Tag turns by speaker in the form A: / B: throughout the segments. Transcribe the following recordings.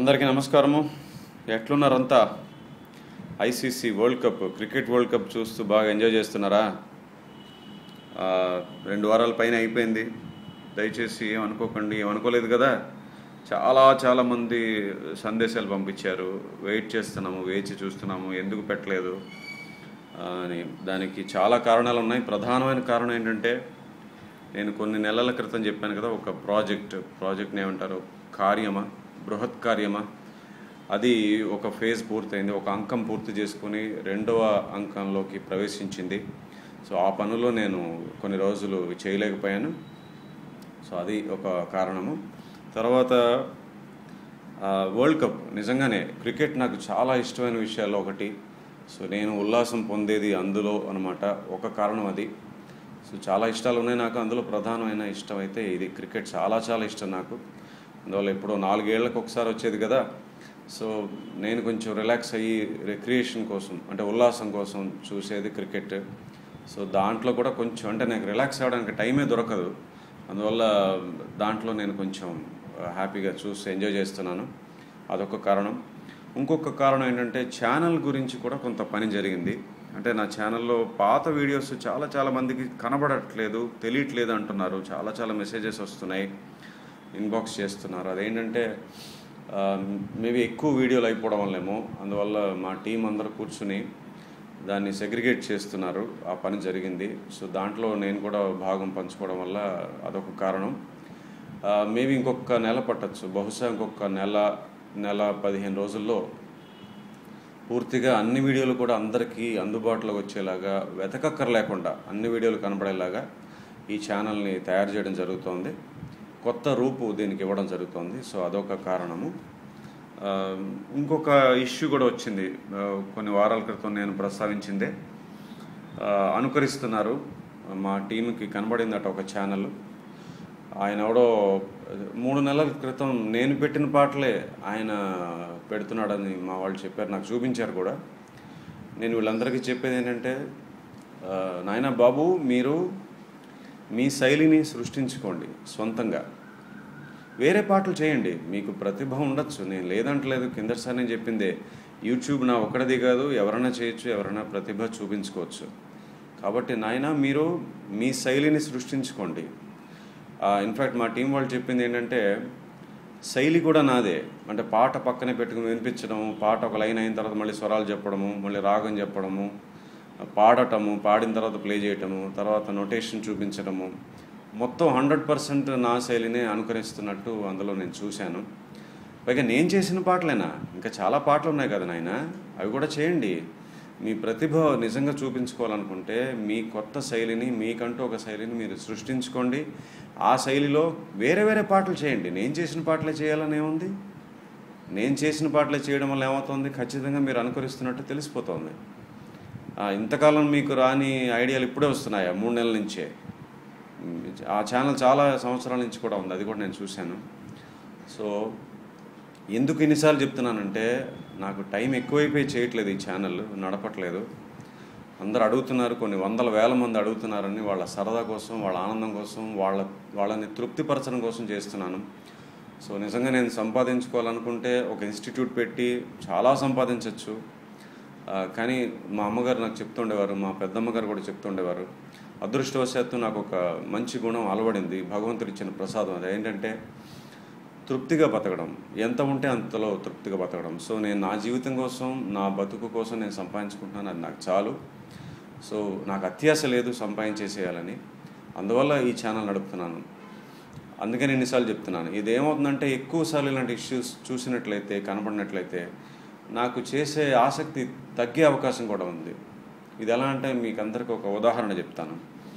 A: అందరికీ నమస్కారము ఎట్లున్నారంతా ICC world cup cricket world cup చూస్తూ బాగా ఎంజాయ్ చేస్తున్నారా ఆ, రెండు వారాల పైన అయిపోయింది దయచేసి ఏమనుకోకండి ఏమనుకోలేదు కదా చాలా చాలా మంది సందేశాలు పంపించారు వెయిట్ చేస్తున్నాము వేచి చూస్తున్నాము ఎందుకు పెట్టలేదు ఆ, అని దానికి చాలా కారణాలు ఉన్నాయి ప్రధానమైన కారణం ఏంటంటే నేను కొన్ని నెలల క్రితం చెప్పాను కదా ఒక ప్రాజెక్ట్ ప్రాజెక్ట్ని ఏమంటారు కార్యమా బృహత్ కార్యమా అది ఒక ఫేజ్ పూర్తయింది ఒక అంకం పూర్తి చేసుకుని రెండవ అంకంలోకి ప్రవేశించింది సో ఆ పనులో నేను కొన్ని రోజులు చేయలేకపోయాను సో అది ఒక కారణము తర్వాత ఆ, వరల్డ్ కప్ నిజంగానే క్రికెట్ నాకు చాలా ఇష్టమైన విషయాల్లో ఒకటి సో నేను ఉల్లాసం పొందేది అందులో అనమాట ఒక కారణం అది సో చాలా ఇష్టాలు ఉన్నాయి నాకు అందులో ప్రధానమైన ఇష్టం అయితే ఇది క్రికెట్ చాలా చాలా ఇష్టం నాకు అందువల్ల ఇప్పుడు నాలుగేళ్లకు ఒకసారి వచ్చేది కదా సో నేను కొంచెం రిలాక్స్ అయ్యి రిక్రియేషన్ కోసం అంటే ఉల్లాసం కోసం చూసేది క్రికెట్ సో దాంట్లో కూడా కొంచెం అంటే నాకు రిలాక్స్ అవ్వడానికి టైమే దొరకదు అందువల్ల దాంట్లో నేను కొంచెం హ్యాపీగా చూసి ఎంజాయ్ చేస్తున్నాను అదొక కారణం ఇంకొక కారణం ఏంటంటే ఛానల్ గురించి కూడా కొంత పని జరిగింది అంటే నా ఛానల్లో పాత వీడియోస్ చాలా చాలా మందికి కనబడట్లేదు తెలియట్లేదు అంటున్నారు చాలా చాలా మెసేజెస్ వస్తున్నాయి ఇన్బాక్స్ చేస్తున్నారు అదేంటంటే మేబీ ఎక్కువ వీడియోలు అయిపోవడం వల్లేమో అందువల్ల మా టీం అందరూ కూర్చుని దాన్ని సెగ్రిగేట్ చేస్తున్నారు ఆ పని జరిగింది సో దాంట్లో నేను కూడా భాగం పంచుకోవడం వల్ల అదొక కారణం మేబీ ఇంకొక నెల పట్టచ్చు బహుశా ఇంకొక నెల నెల పదిహేను రోజుల్లో పూర్తిగా అన్ని వీడియోలు కూడా అందరికీ అందుబాటులోకి వచ్చేలాగా వెతకక్కర్ లేకుండా అన్ని వీడియోలు కనబడేలాగా ఈ ఛానల్ని తయారు చేయడం జరుగుతోంది కొత్త రూపు దీనికి ఇవ్వడం జరుగుతోంది సో అదొక కారణము ఆ, ఇంకొక ఇష్యూ కూడా వచ్చింది ఆ, కొన్ని వారాల క్రితం నేను ప్రస్తావించిందే ఆ, అనుకరిస్తున్నారు మా టీంకి కనబడిందట ఒక ఛానల్ ఆయన ఎవడో మూడు నెలల క్రితం నేను పెట్టిన పాటలే ఆయన పెడుతున్నాడని మా వాళ్ళు చెప్పారు నాకు చూపించారు కూడా నేను వీళ్ళందరికీ చెప్పేది ఏంటంటే ఆ, నాయనా బాబు మీరు మీ శైలిని సృష్టించుకోండి సొంతంగా వేరే పాటలు చేయండి మీకు ప్రతిభ ఉండొచ్చు నేను లేదంటలేదు కిందసారి నేను చెప్పిందే యూట్యూబ్ నా ఒక్కడిది కాదు ఎవరైనా చేయొచ్చు ఎవరైనా ప్రతిభ చూపించుకోవచ్చు కాబట్టి నాయన మీరు మీ శైలిని సృష్టించుకోండి ఇన్ఫ్యాక్ట్ మా టీం వాళ్ళు చెప్పింది ఏంటంటే శైలి కూడా నాదే అంటే పాట పక్కనే పెట్టుకుని వినిపించడం పాట ఒక లైన్ అయిన తర్వాత మళ్ళీ స్వరాలు చెప్పడము మళ్ళీ రాగం చెప్పడము పాడటము పాడిన తర్వాత ప్లే చేయటము తర్వాత నొటేషన్ చూపించడము మొత్తం హండ్రెడ్ పర్సెంట్ నా శైలినే అనుకరిస్తున్నట్టు అందులో నేను చూశాను పైగా నేను చేసిన పాటలేనా ఇంకా చాలా పాటలు ఉన్నాయి కదా నాయన అవి కూడా చేయండి మీ ప్రతిభ నిజంగా చూపించుకోవాలనుకుంటే మీ కొత్త శైలిని మీకంటూ ఒక శైలిని మీరు సృష్టించుకోండి ఆ శైలిలో వేరే వేరే పాటలు చేయండి నేను చేసిన పాటలే చేయాలని ఏముంది నేను చేసిన పాటలే చేయడం వల్ల ఏమవుతుంది ఖచ్చితంగా మీరు అనుకరిస్తున్నట్టు తెలిసిపోతుంది ఆ, ఇంతకాలం మీకు రాని ఐడియాలు ఇప్పుడే వస్తున్నాయా మూడు నెలల నుంచే ఉమ్, ఆ ఛానల్ చాలా సంవత్సరాల నుంచి కూడా ఉంది అది కూడా నేను చూశాను సో ఎందుకు ఇన్నిసార్లు చెప్తున్నానంటే నాకు టైం ఎక్కువైపోయి చేయట్లేదు ఈ ఛానల్ నడపట్లేదు అందరు అడుగుతున్నారు కొన్ని వందల వేల మంది అడుగుతున్నారని వాళ్ళ సరదా కోసం వాళ్ళ ఆనందం కోసం వాళ్ళ వాళ్ళని తృప్తిపరచడం కోసం చేస్తున్నాను సో నిజంగా నేను సంపాదించుకోవాలనుకుంటే ఒక ఇన్స్టిట్యూట్ పెట్టి చాలా సంపాదించవచ్చు ఆ, కానీ మా అమ్మగారు నాకు చెప్తుండేవారు మా పెద్దమ్మగారు కూడా చెప్తుండేవారు అదృష్టవశాత్తు నాకు ఒక మంచి గుణం అలవడింది భగవంతుడు ఇచ్చిన ప్రసాదం అది ఏంటంటే తృప్తిగా బతకడం ఎంత ఉంటే అంతలో తృప్తిగా బతకడం సో నేను నా జీవితం కోసం నా బతుకు కోసం నేను సంపాదించుకుంటున్నాను అది నాకు చాలు సో నాకు అత్యాశ లేదు సంపాదించేసేయాలని అందువల్ల ఈ ఛానల్ నడుపుతున్నాను అందుకని ఎన్నిసార్లు చెప్తున్నాను ఇది ఏమవుతుందంటే ఎక్కువసార్లు ఇలాంటి ఇష్యూస్ చూసినట్లయితే కనపడినట్లయితే నాకు చేసే ఆసక్తి తగ్గే అవకాశం కూడా ఉంది ఇది ఎలా అంటే మీకు అందరికీ ఒక ఉదాహరణ చెప్తాను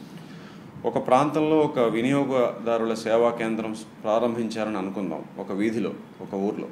A: ఒక ప్రాంతంలో ఒక వినియోగదారుల సేవా కేంద్రం ప్రారంభించారని అనుకుందాం ఒక వీధిలో ఒక ఊర్లో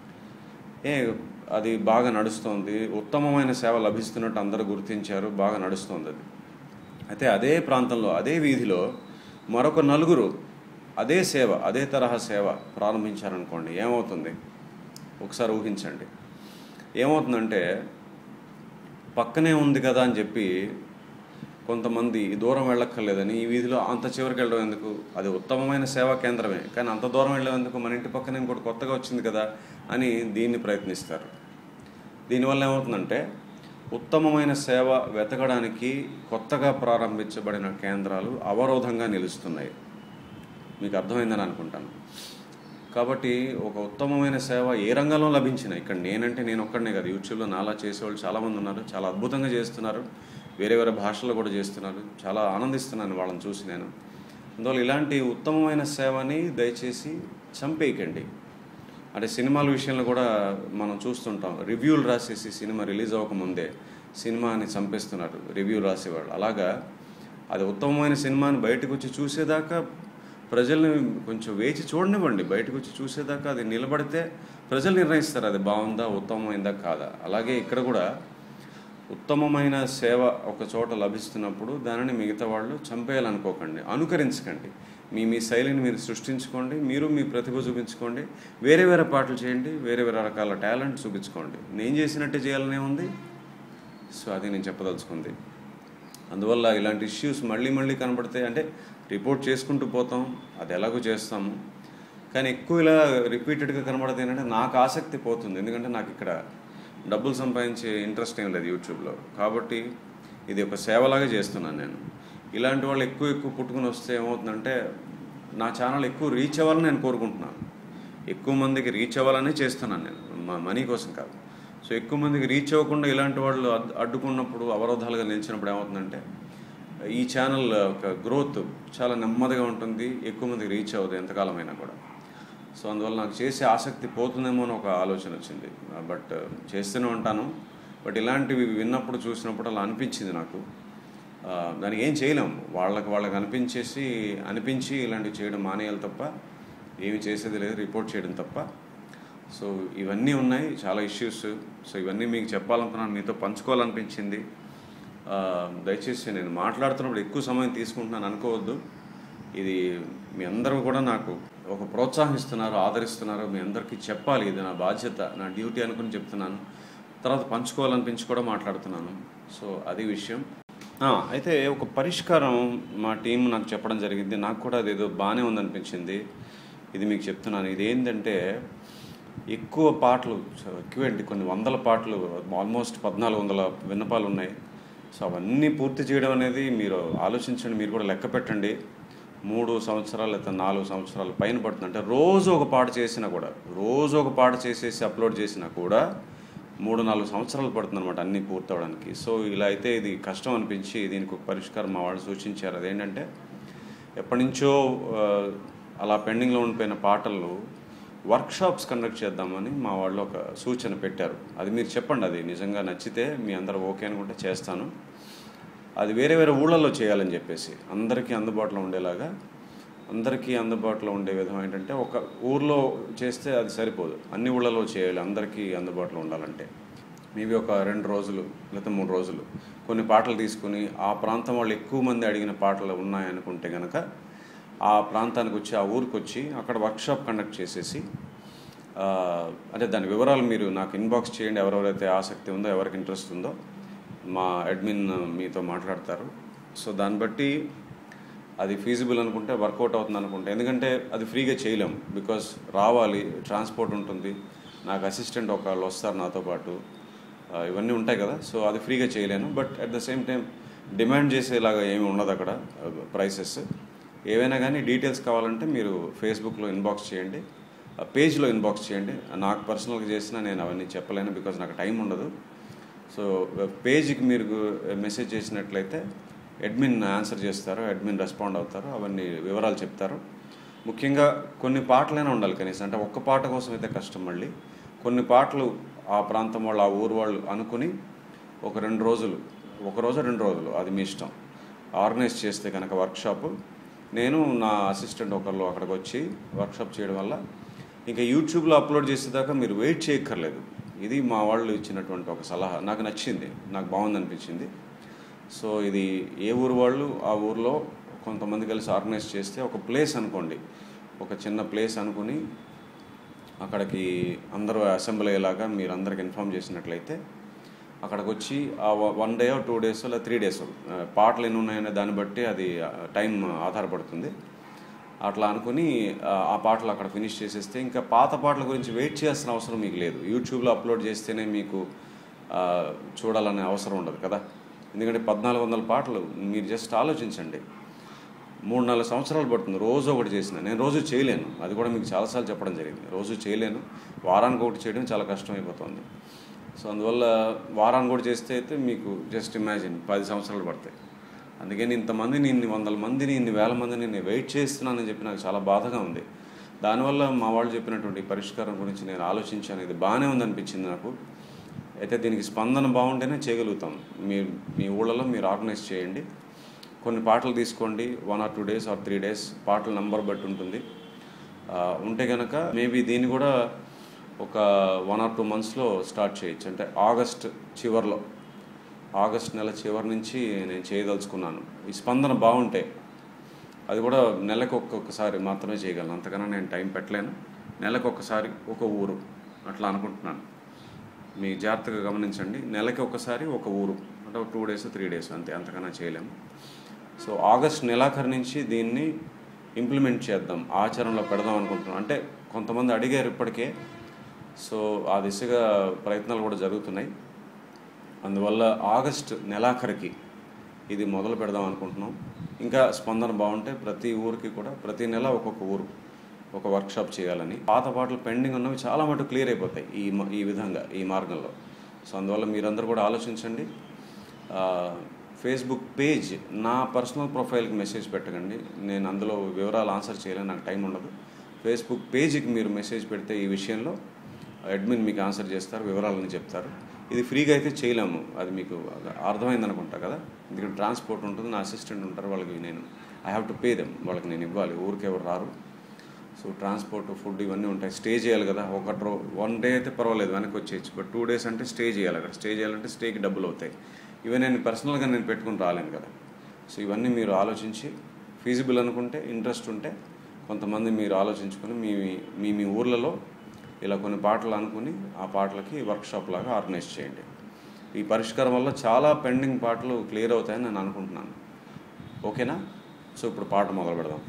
A: ఏ అది బాగా నడుస్తోంది ఉత్తమమైన సేవ లభిస్తున్నట్టు అందరూ గుర్తించారు బాగా నడుస్తోంది అది అయితే అదే ప్రాంతంలో అదే వీధిలో మరొక నలుగురు అదే సేవ అదే తరహా సేవ ప్రారంభించారనుకోండి ఏమవుతుంది ఒకసారి ఊహించండి ఏమవుతుందంటే పక్కనే ఉంది కదా అని చెప్పి కొంతమంది దూరం వెళ్ళక్కర్లేదని ఈ వీధిలో అంత చివరికి వెళ్ళడం ఎందుకు అది ఉత్తమమైన సేవా కేంద్రమే కానీ అంత దూరం వెళ్ళడం ఎందుకు మన ఇంటి పక్కన ఇంకోటి కొత్తగా వచ్చింది కదా అని దీన్ని ప్రయత్నిస్తారు దీనివల్ల ఏమవుతుందంటే ఉత్తమమైన సేవ వెతకడానికి కొత్తగా ప్రారంభించబడిన కేంద్రాలు అవరోధంగా నిలుస్తున్నాయి మీకు అర్థమైందని అనుకుంటాను కాబట్టి ఒక ఉత్తమమైన సేవ ఏ రంగంలో లభించిన ఇక్కడ నేనంటే నేను ఒక్కడనే కాదు యూట్యూబ్లో నాలా చేసేవాళ్ళు చాలామంది ఉన్నారు చాలా అద్భుతంగా చేస్తున్నారు వేరే వేరే భాషల్లో కూడా చేస్తున్నారు చాలా ఆనందిస్తున్నాను వాళ్ళని చూసి నేను అందువల్ల ఇలాంటి ఉత్తమమైన సేవని దయచేసి చంపేయకండి అంటే సినిమాల విషయంలో కూడా మనం చూస్తుంటాం రివ్యూలు రాసేసి సినిమా రిలీజ్ అవ్వకముందే సినిమాని చంపేస్తున్నారు రివ్యూ రాసేవాళ్ళు అలాగా అది ఉత్తమమైన సినిమాని బయటకు వచ్చి చూసేదాకా ప్రజల్ని కొంచెం వేచి చూడనివ్వండి బయటకు వచ్చి చూసేదాకా అది నిలబడితే ప్రజలు నిర్ణయిస్తారు అది బాగుందా ఉత్తమమైందా కాదా అలాగే ఇక్కడ కూడా ఉత్తమమైన సేవ ఒక చోట లభిస్తున్నప్పుడు దానిని మిగతా వాళ్ళు చంపేయాలనుకోకండి అనుకరించకండి మీ మీ శైలిని మీరు సృష్టించుకోండి మీరు మీ ప్రతిభ చూపించుకోండి వేరే వేరే పాటలు చేయండి వేరే వేరే రకాల టాలెంట్ చూపించుకోండి నేను చేసినట్టే చేయాలనే ఉంది సో అది నేను చెప్పదలుచుకుంది అందువల్ల ఇలాంటి ఇష్యూస్ మళ్ళీ మళ్ళీ కనబడితే అంటే రిపోర్ట్ చేసుకుంటూ పోతాం అది ఎలాగో చేస్తాము కానీ ఎక్కువ ఇలా రిపీటెడ్గా కనబడితే ఏంటంటే నాకు ఆసక్తి పోతుంది ఎందుకంటే నాకు ఇక్కడ డబ్బులు సంపాదించే ఇంట్రెస్ట్ ఏం లేదు యూట్యూబ్లో కాబట్టి ఇది ఒక సేవలాగా చేస్తున్నాను నేను ఇలాంటి వాళ్ళు ఎక్కువ ఎక్కువ పుట్టుకుని వస్తే ఏమవుతుందంటే నా ఛానల్ ఎక్కువ రీచ్ అవ్వాలని నేను కోరుకుంటున్నాను ఎక్కువ మందికి రీచ్ అవ్వాలనే చేస్తున్నాను నేను మా మనీ కోసం కాదు సో ఎక్కువ మందికి రీచ్ అవ్వకుండా ఇలాంటి వాళ్ళు అడ్- అడ్డుకున్నప్పుడు అవరోధాలుగా నిలిచినప్పుడు ఏమవుతుందంటే ఈ ఛానల్ ఒక గ్రోత్ చాలా నెమ్మదిగా ఉంటుంది ఎక్కువ మందికి రీచ్ అవ్వదు ఎంతకాలమైనా కూడా సో అందువల్ల నాకు చేసే ఆసక్తి పోతుందేమో అని ఒక ఆలోచన వచ్చింది బట్ చేస్తూనే ఉంటాను బట్ ఇలాంటివి విన్నప్పుడు చూసినప్పుడు అలా అనిపించింది నాకు ఆ, దానికి ఏం చేయలేము వాళ్ళకి వాళ్ళకి అనిపించేసి అనిపించి ఇలాంటివి చేయడం మానేయాలి తప్ప ఏమి చేసేది లేదు రిపోర్ట్ చేయడం తప్ప సో ఇవన్నీ ఉన్నాయి చాలా ఇష్యూస్ సో ఇవన్నీ మీకు చెప్పాలనుకున్నాను మీతో పంచుకోవాలనిపించింది ఆ, దయచేసి నేను మాట్లాడుతున్నప్పుడు ఎక్కువ సమయం తీసుకుంటున్నాను అనుకోవద్దు ఇది మీ అందరూ కూడా నాకు ఒక ప్రోత్సాహిస్తున్నారు ఆదరిస్తున్నారు మీ అందరికీ చెప్పాలి ఇది నా బాధ్యత నా డ్యూటీ అనుకుని చెప్తున్నాను తర్వాత పంచుకోవాలనిపించి కూడా మాట్లాడుతున్నాను సో అది విషయం ఆ, అయితే ఒక పరిష్కారం మా టీం నాకు చెప్పడం జరిగింది నాకు కూడా అదేదో బాగానే ఉందనిపించింది ఇది మీకు చెప్తున్నాను ఇది ఏంటంటే ఎక్కువ పాటలు చ- ఎక్కువేంటి కొన్ని వందల పాటలు ఆల్మోస్ట్ పద్నాలుగు వందల విన్నపాలు ఉన్నాయి సో అవన్నీ పూర్తి చేయడం అనేది మీరు ఆలోచించండి మీరు కూడా లెక్క పెట్టండి మూడు సంవత్సరాలు లేదా నాలుగు సంవత్సరాల పైన పడుతుంది అంటే రోజు ఒక పాట చేసినా కూడా రోజు ఒక పాట చేసేసి అప్లోడ్ చేసినా కూడా మూడు నాలుగు సంవత్సరాలు పడుతుంది అనమాట అన్నీ పూర్తవడానికి సో ఇలా అయితే ఇది కష్టం అనిపించి దీనికి ఒక పరిష్కారం మా వాళ్ళు సూచించారు అదేంటంటే ఎప్పటి నుంచో ఆ, అలా పెండింగ్లో ఉండిపోయిన పాటలు వర్క్షాప్స్ కండక్ట్ చేద్దామని మా వాళ్ళు ఒక సూచన పెట్టారు అది మీరు చెప్పండి అది నిజంగా నచ్చితే మీ అందరూ ఓకే అనుకుంటే చేస్తాను అది వేరే వేరే ఊళ్ళల్లో చేయాలని చెప్పేసి అందరికీ అందుబాటులో ఉండేలాగా అందరికీ అందుబాటులో ఉండే విధం ఏంటంటే ఒక ఊర్లో చేస్తే అది సరిపోదు అన్ని ఊళ్ళలో చేయాలి అందరికీ అందుబాటులో ఉండాలంటే మేబీ ఒక రెండు రోజులు లేదా మూడు రోజులు కొన్ని పాటలు తీసుకుని ఆ ప్రాంతం వాళ్ళు ఎక్కువ మంది అడిగిన పాటలు ఉన్నాయనుకుంటే కనుక ఆ ప్రాంతానికి వచ్చి ఆ ఊరికి వచ్చి అక్కడ వర్క్షాప్ కండక్ట్ చేసేసి ఆ, అంటే దాని వివరాలు మీరు నాకు ఇన్బాక్స్ చేయండి ఎవరెవరైతే ఆసక్తి ఉందో ఎవరికి ఇంట్రెస్ట్ ఉందో మా అడ్మిన్ మీతో మాట్లాడతారు సో దాన్ని బట్టి అది ఫీజిబుల్ అనుకుంటే వర్కౌట్ అవుతుంది అనుకుంటే ఎందుకంటే అది ఫ్రీగా చేయలేం బికాస్ రావాలి ట్రాన్స్పోర్ట్ ఉంటుంది నాకు అసిస్టెంట్ ఒకళ్ళు వస్తారు నాతో పాటు ఆ, ఇవన్నీ ఉంటాయి కదా సో అది ఫ్రీగా చేయలేను but at the same time demand చేసేలాగా ఏమి ఉండదు అక్కడ ప్రైసెస్ ఏవైనా కానీ డీటెయిల్స్ కావాలంటే మీరు ఫేస్బుక్లో ఇన్బాక్స్ చేయండి ఆ పేజ్లో ఇన్బాక్స్ చేయండి నాకు పర్సనల్గా చేసినా నేను అవన్నీ చెప్పలేను బికాజ్ నాకు టైం ఉండదు సో పేజ్కి మీరు మెసేజ్ చేసినట్లయితే అడ్మిన్ ఆన్సర్ చేస్తారు అడ్మిన్ రెస్పాండ్ అవుతారు అవన్నీ వివరాలు చెప్తారు ముఖ్యంగా కొన్ని పాటలైనా ఉండాలి కనీసం అంటే ఒక్క పాట కోసం అయితే కష్టం మళ్ళీ కొన్ని పాటలు ఆ ప్రాంతం వాళ్ళు ఆ ఊరు వాళ్ళు అనుకుని ఒక రెండు రోజులు ఒక రోజు రెండు రోజులు అది మీ ఇష్టం ఆర్గనైజ్ చేస్తే కనుక వర్క్షాప్ నేను నా అసిస్టెంట్ ఒకళ్ళు అక్కడికి వచ్చి వర్క్షాప్ చేయడం వల్ల ఇంకా యూట్యూబ్లో అప్లోడ్ చేసేదాకా మీరు వెయిట్ చేయక్కర్లేదు ఇది మా వాళ్ళు ఇచ్చినటువంటి ఒక సలహా నాకు నచ్చింది నాకు బాగుంది అనిపించింది సో ఇది ఏ ఊరు వాళ్ళు ఆ ఊర్లో కొంతమంది కలిసి ఆర్గనైజ్ చేస్తే ఒక ప్లేస్ అనుకోండి ఒక చిన్న ప్లేస్ అనుకుని అక్కడికి అందరూ అసెంబ్లీ అయ్యేలాగా మీరు అందరికి ఇన్ఫామ్ చేసినట్లయితే అక్కడికి వచ్చి ఆ వన్ డే టూ డేస్ లేదా త్రీ డేస్ పాటలు ఎన్ని ఉన్నాయనే దాన్ని బట్టి అది టైం ఆధారపడుతుంది అట్లా అనుకుని ఆ, ఆ పాటలు అక్కడ ఫినిష్ చేసేస్తే ఇంకా పాత పాటల గురించి వెయిట్ చేయాల్సిన అవసరం మీకు లేదు యూట్యూబ్లో అప్లోడ్ చేస్తేనే మీకు ఆ, చూడాలనే అవసరం ఉండదు కదా ఎందుకంటే పద్నాలుగు వందల పాటలు మీరు జస్ట్ ఆలోచించండి మూడు నాలుగు సంవత్సరాలు పడుతుంది రోజు ఒకటి చేసిన నేను రోజు చేయలేను అది కూడా మీకు చాలాసార్లు చెప్పడం జరిగింది రోజు చేయలేను వారానికి ఒకటి చేయడం చాలా కష్టమైపోతుంది సో అందువల్ల వారానికి కూడా చేస్తే అయితే మీకు జస్ట్ ఇమాజిన్ పది సంవత్సరాలు పడతాయి అందుకని ఇంతమందిని ఇన్ని వందల మందిని ఇన్ని వేల మందిని నేను వెయిట్ చేస్తున్నానని చెప్పి నాకు చాలా బాధగా ఉంది దానివల్ల మా వాళ్ళు చెప్పినటువంటి పరిష్కారం గురించి నేను ఆలోచించాను ఇది బాగానే ఉందనిపించింది నాకు అయితే దీనికి స్పందన బాగుంటేనే చేయగలుగుతాం మీరు మీ ఊళ్ళలో మీరు ఆర్గనైజ్ చేయండి కొన్ని పాటలు తీసుకోండి one or two days or three days పాటల నంబర్ బట్టి ఉంటుంది ఆ, ఉంటే కనుక మేబీ దీన్ని కూడా ఒక వన్ ఆర్ టూ మంత్స్లో స్టార్ట్ చేయొచ్చు అంటే ఆగస్ట్ చివరిలో ఆగస్ట్ నెల చివరి నుంచి నేను చేయదలుచుకున్నాను ఈ స్పందన బాగుంటే అది కూడా నెలకు ఒక్కొక్కసారి మాత్రమే చేయగలను అంతకన్నా నేను టైం పెట్టలేను నెలకు ఒక్కసారి ఒక ఊరు అట్లా అనుకుంటున్నాను మీ జాగ్రత్తగా గమనించండి నెలకి ఒకసారి ఒక ఊరు అంటే ఒక టూ డేస్ త్రీ డేస్ అంతే అంతకన్నా చేయలేము సో ఆగస్ట్ నెలాఖరు నుంచి దీన్ని ఇంప్లిమెంట్ చేద్దాం ఆచరణలో పెడదాం అనుకుంటున్నాం అంటే కొంతమంది అడిగారు ఇప్పటికే సో ఆ దిశగా ప్రయత్నాలు కూడా జరుగుతున్నాయి అందువల్ల ఆగస్ట్ నెలాఖరికి ఇది మొదలు పెడదాం అనుకుంటున్నాం ఇంకా స్పందన బాగుంటే ప్రతి ఊరికి కూడా ప్రతి నెల ఒక్కొక్క ఊరు ఒక వర్క్షాప్ చేయాలని పాత పాటలు పెండింగ్ ఉన్నవి చాలా మటు క్లియర్ అయిపోతాయి ఈ మ- ఈ విధంగా ఈ మార్గంలో సో అందువల్ల మీరందరూ కూడా ఆలోచించండి ఆ, ఫేస్బుక్ పేజ్ నా పర్సనల్ ప్రొఫైల్కి మెసేజ్ పెట్టకండి నేను అందులో వివరాలు ఆన్సర్ చేయలేను నాకు టైం ఉండదు ఫేస్బుక్ పేజ్కి మీరు మెసేజ్ పెడితే ఈ విషయంలో అడ్మిన్ మీకు ఆన్సర్ చేస్తారు వివరాలని చెప్తారు ఇది ఫ్రీగా అయితే చేయలేము అది మీకు అర్థమైంది అనుకుంటా కదా ఎందుకంటే ట్రాన్స్పోర్ట్ ఉంటుంది నా అసిస్టెంట్ ఉంటారు వాళ్ళకి నేను I have to pay them వాళ్ళకి నేను ఇవ్వాలి ఊరికి ఎవరు రారు సో ట్రాన్స్పోర్ట్ ఫుడ్ ఇవన్నీ ఉంటాయి స్టే చేయాలి కదా ఒక రో వన్ డే అయితే పర్వాలేదు వెనక్కి వచ్చేయచ్చు బట్ టూ డేస్ అంటే స్టే చేయాలి అక్కడ స్టే చేయాలంటే స్టేకి డబ్బులు అవుతాయి ఇవి నేను పర్సనల్గా నేను పెట్టుకుని రాలేను కదా సో ఇవన్నీ మీరు ఆలోచించి ఫీజిబుల్ అనుకుంటే ఇంట్రెస్ట్ ఉంటే కొంతమంది మీరు ఆలోచించుకొని మీ మీ మీ ఊర్లలో ఇలా కొన్ని పాటలు అనుకుని ఆ పాటలకి వర్క్షాప్ లాగా ఆర్గనైజ్ చేయండి ఈ పరిష్కారం వల్ల చాలా పెండింగ్ పాటలు క్లియర్ అవుతాయని నేను అనుకుంటున్నాను ఓకేనా సో ఇప్పుడు పాట మొదలు పెడదాం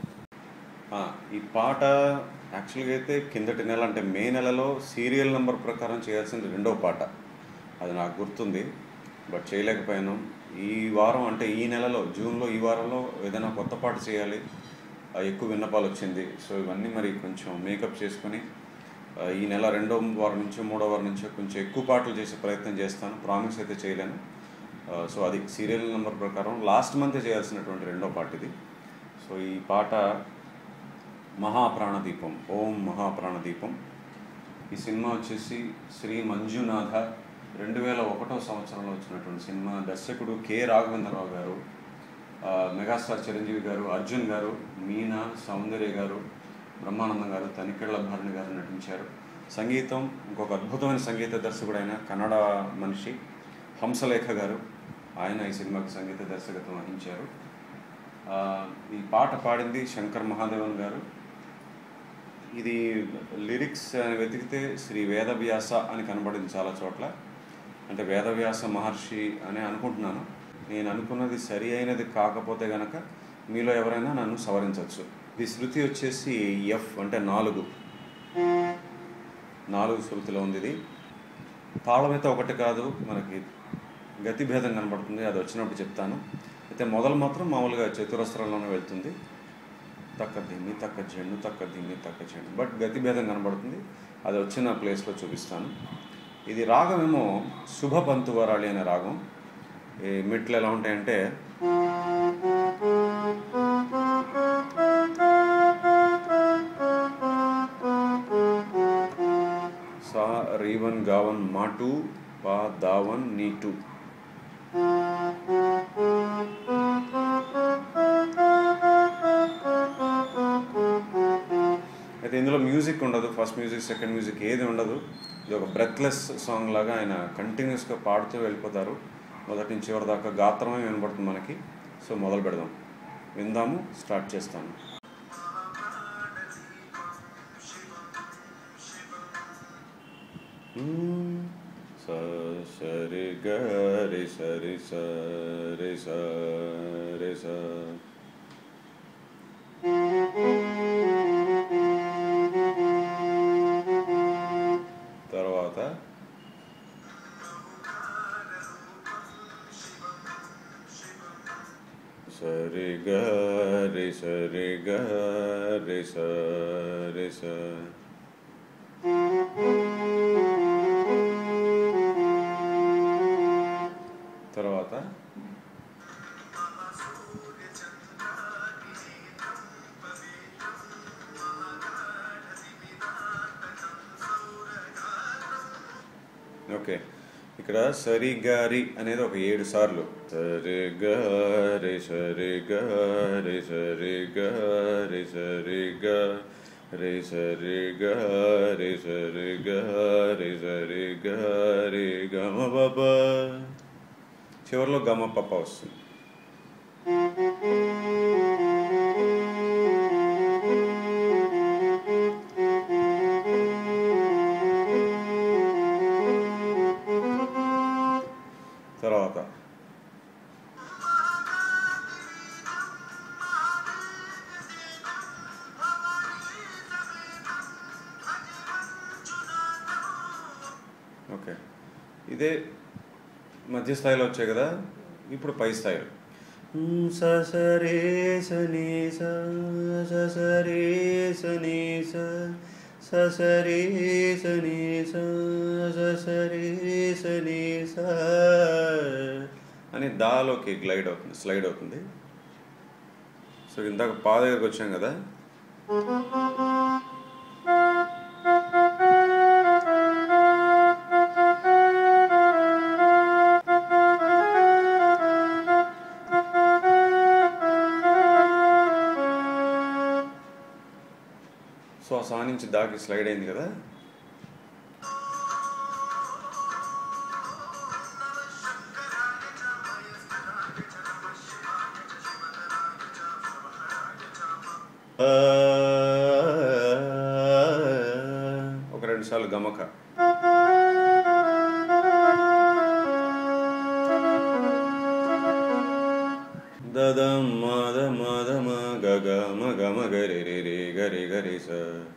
A: ఆ, ఈ పాట యాక్చువల్గా అయితే కిందటి నెల అంటే మే నెలలో సీరియల్ నెంబర్ ప్రకారం చేయాల్సిన రెండో పాట అది నాకు గుర్తుంది బట్ చేయలేకపోయాను ఈ వారం అంటే ఈ నెలలో జూన్లో ఈ వారంలో ఏదైనా కొత్త పాట చేయాలి ఆ, ఎక్కువ విన్నపాలు వచ్చింది సో ఇవన్నీ మరి కొంచెం మేకప్ చేసుకొని ఆ, ఈ నెల రెండో వారం నుంచి మూడో వారం నుంచి కొంచెం ఎక్కువ పాటలు చేసే ప్రయత్నం చేస్తాను ప్రామిస్ అయితే చేయలేను ఆ, సో అది సీరియల్ నెంబర్ ప్రకారం లాస్ట్ మంత్ చేయాల్సినటువంటి రెండో పాట ఇది సో ఈ పాట మహాప్రాణదీపం ఓం మహాప్రాణదీపం ఈ సినిమా వచ్చేసి శ్రీ మంజునాథ రెండు వేల ఒకటో సంవత్సరంలో వచ్చినటువంటి సినిమా దర్శకుడు కె రాఘవేంద్రరావు గారు ఆ, మెగాస్టార్ చిరంజీవి గారు అర్జున్ గారు మీనా సౌందర్య గారు బ్రహ్మానందం గారు తనికెళ్ల భరణి గారు నటించారు సంగీతం ఇంకొక అద్భుతమైన సంగీత దర్శకుడైన కన్నడ మనిషి హంసలేఖ గారు ఆయన ఈ సినిమాకి సంగీత దర్శకత్వం వహించారు ఆ, ఈ పాట పాడింది శంకర్ మహాదేవన్ గారు ఇది లిరిక్స్ అని వెతికితే శ్రీ వేదవ్యాస అని కనబడింది చాలా చోట్ల అంటే వేదవ్యాస మహర్షి అని అనుకుంటున్నాను నేను అనుకున్నది సరి అయినది కాకపోతే గనక మీలో ఎవరైనా నన్ను సవరించవచ్చు ఈ శృతి వచ్చేసి ఎఫ్ అంటే నాలుగు నాలుగు శృతిలో ఉంది ఇది తాళం అయితే ఒకటి కాదు మనకి గతిభేదం కనబడుతుంది అది వచ్చినప్పుడు చెప్తాను అయితే మొదలు మాత్రం మామూలుగా చతురస్రంలోనే వెళ్తుంది తక్క దిమ్మి తక్క జెండు తక్క దిమ్మి తక్క చెండు బట్ గతిభేదం కనబడుతుంది అది వచ్చిన ప్లేస్లో చూపిస్తాను ఇది రాగం ఏమో శుభ పంతు వరాళి అనే రాగం ఈ మెట్లు ఎలా ఉంటాయంటే సా రీవన్ గావన్ మాటు పా దావన్ నీటు అయితే ఇందులో మ్యూజిక్ ఉండదు ఫస్ట్ మ్యూజిక్ సెకండ్ మ్యూజిక్ ఏది ఉండదు ఇది ఒక బ్రెత్లెస్ సాంగ్ లాగా ఆయన కంటిన్యూస్గా పాడుతూ వెళ్ళిపోతారు మొదటి నుంచి చివరి దాకా గాత్రమే వినబడుతుంది మనకి సో మొదలు పెడదాం విందాము స్టార్ట్ చేస్తాను మ్మ్. సో స సరి గ రి సరి స రి స రి స తర్వాత సరి గ రి సరి గ రి స రి స తర్వాత ఓకే ఇక్కడ సరి గారి అనేది ఒక ఏడు సార్లు సరి గారి సరి గారి సరి గారి సరి గా రి సరి గారి సరి గారి సరి గారి గమ బాబ చివరిలో గమ పప్ప వస్తుంది తర్వాత ఓకే ఇదే మధ్య స్థాయిలో వచ్చాయి కదా ఇప్పుడు పై స్థాయిలో స సరే సని స స సరే సని స స సరే సని స స సరే సని స అని దాలోకి గ్లైడ్ అవుతుంది స్లైడ్ అవుతుంది సో ఇందాక పా దగ్గరకు వచ్చాం కదా సో ఆ సా నుంచి దాకి స్లైడ్ అయింది కదా ఒక రెండు సార్లు గమక దదం మద మద మ గగ మ గ మ గరి రి రి గరి గరి స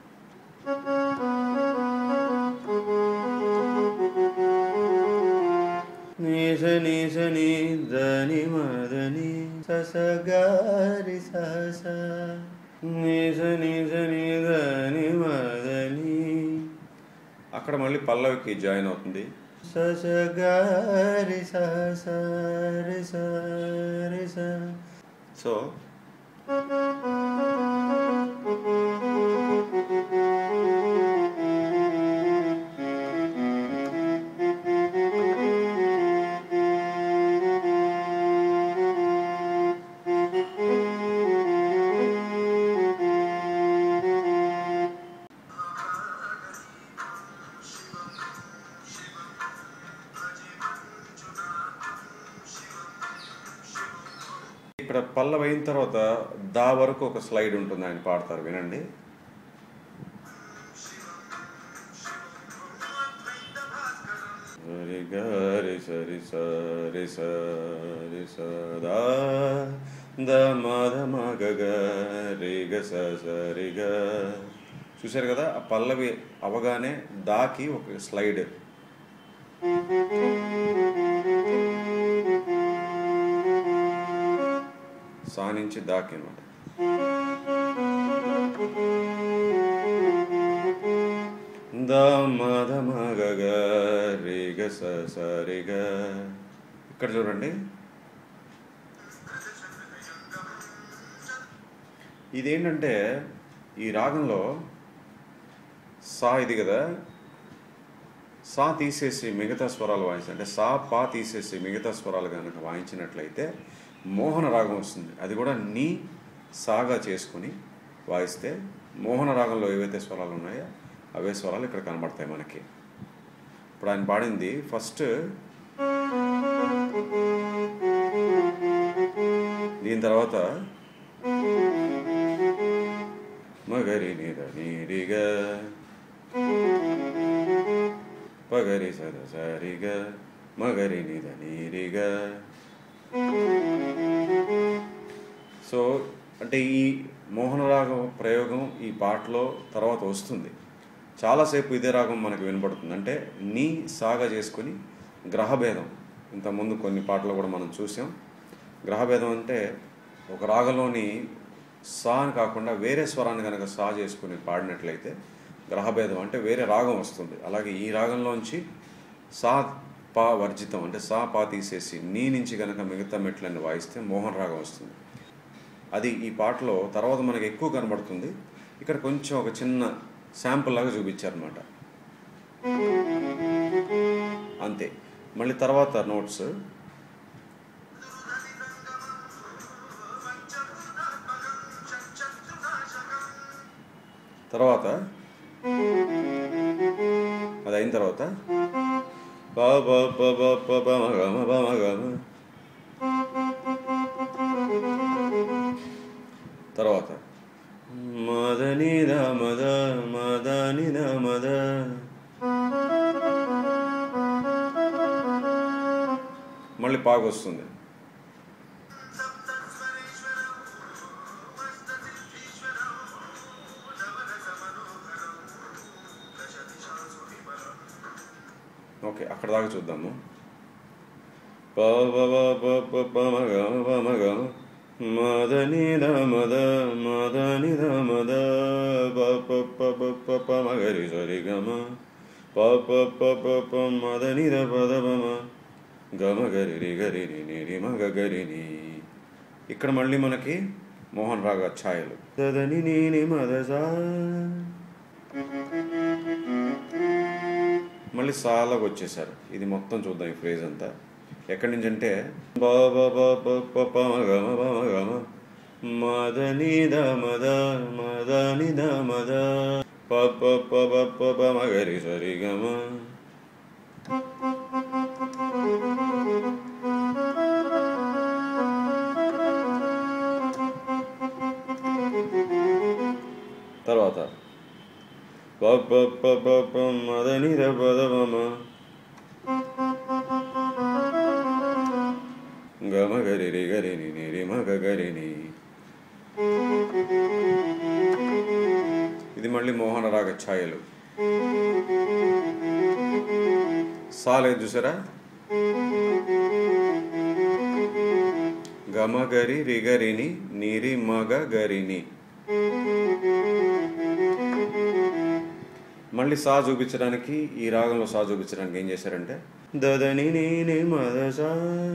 A: నీస నీస నీ దని మదని సస గారి సస నీస నీస నీ దని మదని అక్కడ మళ్ళీ పల్లవికి జాయిన్ అవుతుంది సస గారి సస రి స రి స సో ఇక్కడ పల్లవి అయిన తర్వాత దా వరకు ఒక స్లైడ్ ఉంటుంది ఆయన పాడతారు వినండి సరి గరి సరి సరి సరి సదా ద మద మగ గ రి గ స సరి గ చూశారు కదా ఆ పల్లవి అవగానే దాకి ఒక స్లైడ్ సా నుంచి దాకి అనమాట ద మద మగ గ రి గ స స రి గ ఇక్కడ చూడండి ఇదేంటంటే ఈ రాగంలో సా ఇది కదా సా తీసేసి మిగతా స్వరాలు వాయించి అంటే సా పా తీసేసి మిగతా స్వరాలు కనుక వాయించినట్లయితే మోహన రాగం వస్తుంది అది కూడా నీ సాగా చేసుకుని వాయిస్తే మోహన రాగంలో ఏవైతే స్వరాలు ఉన్నాయో అవే స్వరాలు ఇక్కడ కనబడతాయి మనకి ఇప్పుడు ఆయన పాడింది ఫస్ట్ దీని తర్వాత మగరి నిర నీరిగా పగరి సద సరిగ మగరి నిద నీరిగ సో అంటే ఈ మోహనరాగం ప్రయోగం ఈ పాటలో తర్వాత వస్తుంది చాలాసేపు ఇదే రాగం మనకు వినపడుతుంది అంటే నీ సాగా చేసుకొని గ్రహభేదం ఇంతకుముందు కొన్ని పాటలు కూడా మనం చూసాం గ్రహభేదం అంటే ఒక రాగంలోని సా అని కాకుండా వేరే స్వరాన్ని కనుక సా చేసుకుని పాడినట్లయితే గ్రహభేదం అంటే వేరే రాగం వస్తుంది అలాగే ఈ రాగంలోంచి సా పా వర్జితం అంటే సా పా తీసేసి నీ నుంచి కనుక మిగతా మెట్లన్నీ వాయిస్తే మోహన్ రాగం వస్తుంది అది ఈ పాటలో తర్వాత మనకి ఎక్కువ కనబడుతుంది ఇక్కడ కొంచెం ఒక చిన్న శాంపుల్ లాగా చూపించారనమాట అంతే మళ్ళీ తర్వాత నోట్స్ తర్వాత అది అయిన తర్వాత ప ప ప ప ప ప మ గ మ ప మ గ మ. తర్వాత మదని ద మద మదని ద మద మళ్ళీ పాగు వస్తుంది ఓకే అక్కడ దాకా చూద్దాము ప ప ప ప ప ప మ గ మ ప మ గ మ. మదని ద మద మదని ద మద ప ప ప ప ప ప మ గరి సరి గ మ ప ప ప ప ప మదని ద పద ప మ గ మ గరి రి గరి రి ని రి మ గ గరి ని ఇక్కడ మళ్ళీ మనకి మోహన్ రాగ ఛాయలు దదని ని ని మద సా మళ్ళీ సాలాగా వచ్చేసారు ఇది మొత్తం చూద్దాం ఈ ఫ్రేజ్ అంతా ఎక్కడి నుంచి అంటే బ బ బ బ ప ప మ గ మ ప మ గ మ మద ని ద మద మద ని ద మద ప ప ప ప ప ప మ గ రి స రి గ మ తర్వాత ప ప ప ప ప మద ని ద ప ద ప మ గ మ గ రి రి గ రి ని ని రి మ గ గ రి ని ఇది మళ్ళీ మోహన రాగ ఛాయలు సాలేదు చూసారా గమ గరి రిగరిని నీరి మగ గరిని మళ్ళీ సా చూపించడానికి ఈ రాగంలో సా చూపించడానికి ఏం చేశారంటే దదని నీ మద సా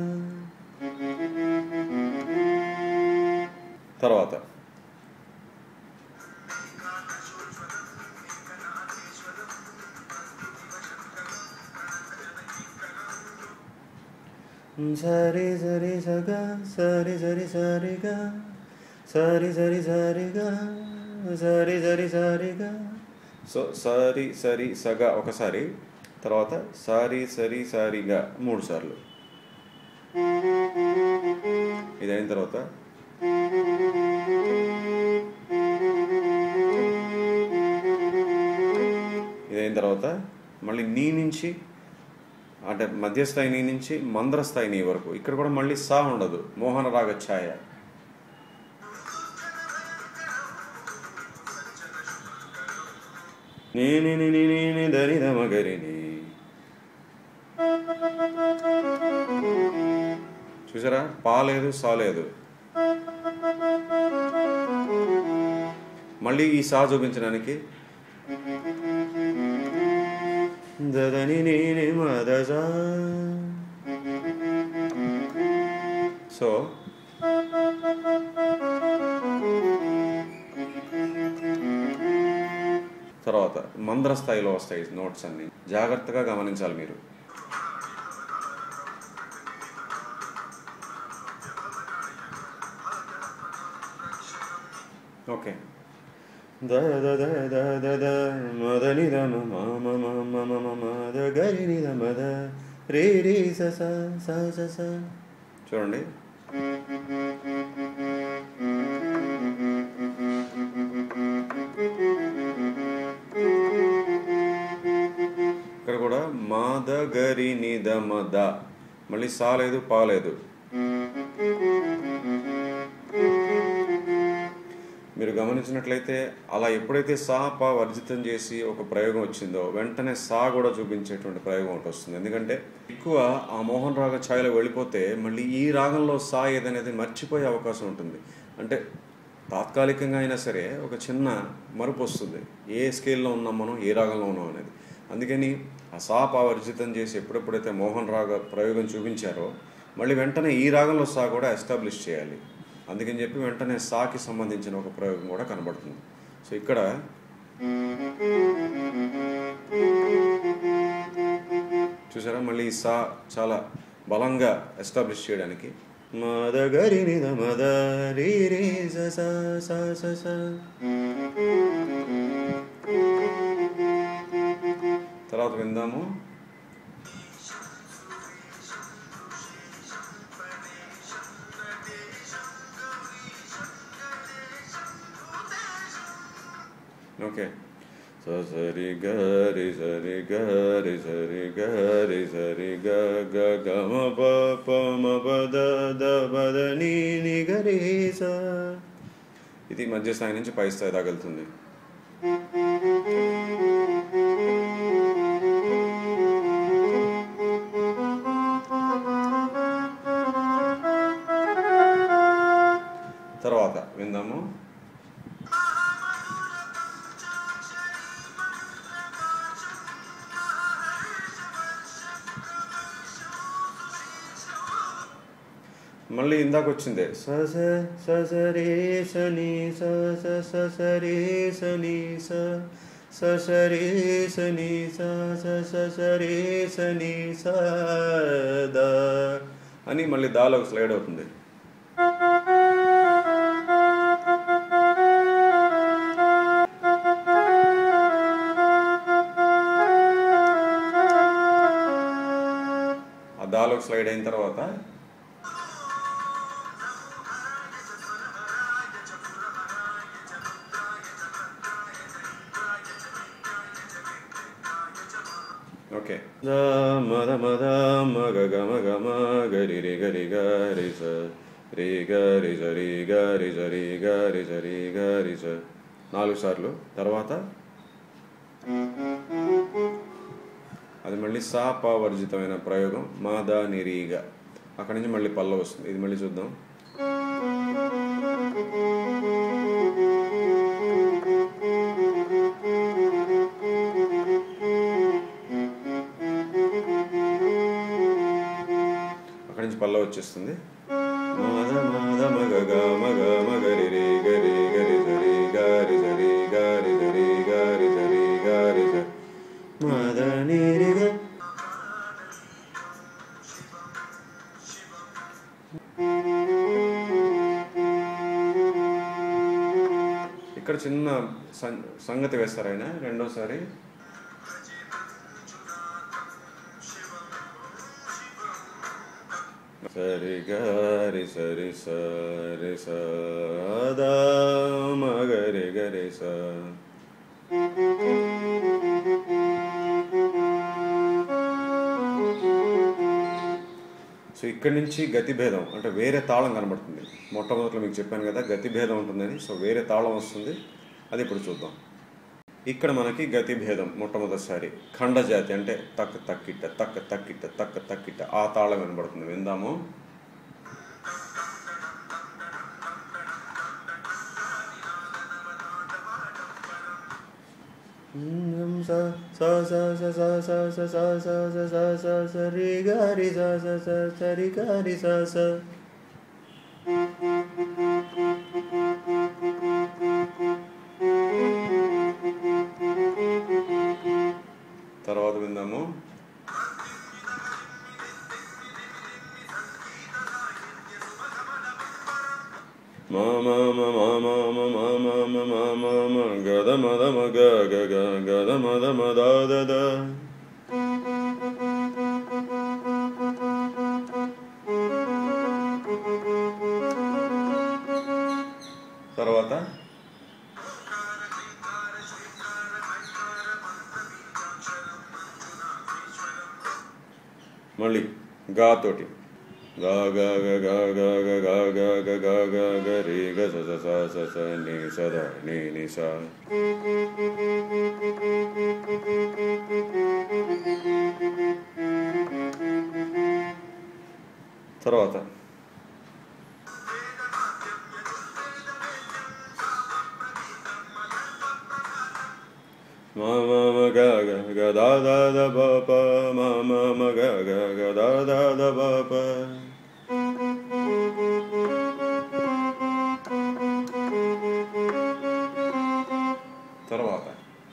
A: తర్వాత సరి సరి సగ సరి సరి సరిగా సరి సరి సరిగా సరి సరి సరిగా సో సరి సరి సగ ఒకసారి తర్వాత సారి సరి సారిగా మూడు సార్లు ఇది అయిన తర్వాత ఇది అయిన తర్వాత మళ్ళీ నీ నుంచి అంటే మధ్యస్థాయి నీ నుంచి మంద్రస్థాయి నీ వరకు ఇక్కడ కూడా మళ్ళీ సా ఉండదు మోహన రాగ ఛాయ నీ ని ని ని ని ని దని ధమ గరి ని చూసారా పా లేదు సా లేదు మళ్ళీ ఈ సా చూపించడానికి దదని నీ మదజ సో తర్వాత మంద్ర స్థాయిలో వస్తాయి నోట్స్ అన్ని జాగ్రత్తగా గమనించాలి మీరు ఓకే ద ద ద ద ద ద మద ని ద మ మ మ మ మ మ మ మ ద గ రి ని ద మ ద రి రి స స స స స చూడండి ఇక్కడ కూడా మ గరి నిద మద మళ్ళీ సా లేదు పా లేదు మీరు గమనించినట్లయితే అలా ఎప్పుడైతే సా పా వర్జితం చేసి ఒక ప్రయోగం వచ్చిందో వెంటనే సా కూడా చూపించేటువంటి ప్రయోగం ఒకటి వస్తుంది ఎందుకంటే ఎక్కువ ఆ మోహన్ రాగ ఛాయలో వెళ్ళిపోతే మళ్ళీ ఈ రాగంలో సా ఏదనేది మర్చిపోయే అవకాశం ఉంటుంది అంటే తాత్కాలికంగా అయినా సరే ఒక చిన్న మరుపు వస్తుంది ఏ స్కేల్లో ఉన్నాం మనం ఏ రాగంలో ఉన్నాం అనేది అందుకని ఆ సా పా వర్జితం చేసి ఎప్పుడెప్పుడైతే మోహన్ రాగ ప్రయోగం చూపించారో మళ్ళీ వెంటనే ఈ రాగంలో సా కూడా ఎస్టాబ్లిష్ చేయాలి అందుకని చెప్పి వెంటనే సాకి సంబంధించిన ఒక ప్రయోగం కూడా కనబడుతుంది సో ఇక్కడ చూసారా మళ్ళీ ఈ సా చాలా బలంగా ఎస్టాబ్లిష్ చేయడానికి మద గరి నిద మద రి రి స స స స స. తర్వాత విందాము ఓకే స సరి గ రి సరి గ రి సరి గ రి సరి గ గ గ మ ప ప మ ప ద ద ప ద ని ని గ రి స ఇది మధ్య స్థాయి నుంచి పై స్థాయి దాకా వెళ్తుంది తర్వాత విందాము మళ్ళీ ఇందాక వచ్చిందే స స స స రే స ని స స స స రే స ని స స స రే స ని స స స స రే స ని స ద అని మళ్ళీ దాలోకి స్లైడ్ అవుతుంది ఆ దాలోకి స్లైడ్ అయిన తర్వాత ఓకే ద మద మద మగ గమ గమ గరి రి గరి గరి స రి గరి స రి గరి స రి గరి స రి గరి స నాలుగు సార్లు తర్వాత అది మళ్ళీ సా పా వర్జితమైన ప్రయోగం మాదా నిరీగ అక్కడి నుంచి మళ్ళీ పల్ల వస్తుంది ఇది మళ్ళీ చూద్దాం అక్కడి నుంచి పల్ల వచ్చేస్తుంది మాద మాద మగ గ మగ మగరి రి గరి గరి సరి గారి సరి గారి సరి గారి సరి గారి స మాద నిరి గ ఇక్కడ చిన్న సం- సంగతి వేస్తారు ఆయన రెండోసారి సరి గరి సరి సరి సద మగరి గరి స సో ఇక్కడి నుంచి గతి భేదం అంటే వేరే తాళం కనబడుతుంది మొట్టమొదట్లో మీకు చెప్పాను కదా గతి భేదం ఉంటుందని సో వేరే తాళం వస్తుంది అది ఇప్పుడు చూద్దాం ఇక్కడ మనకి గతి భేదం మొట్టమొదటిసారి ఖండజాతి అంటే తక్ తక్కిట్ట తక్క తక్కిట్ట తక్క తక్కిట్ట ఆ తాళం వినబడుతుంది విందాము స స స స స స స స స స స స స రి గ రి స స స స రి గ రి స స తర్వాత విందాము మా మా మా మా మా మా మా మా మా మా మా మా గద మద మ గ గ గ గద మద మ ద ద ద తర్వాత మళ్ళీ గా తోటి గా గా గ గా గా గ గా గా గ గా గా గ రే గ స స స స స ని స ద ని ని స తర్వాత మా మా మ గ గ గ దా దా ద బ ప మా మా మ గ గ గ దా దా ద బ ప తర్వాత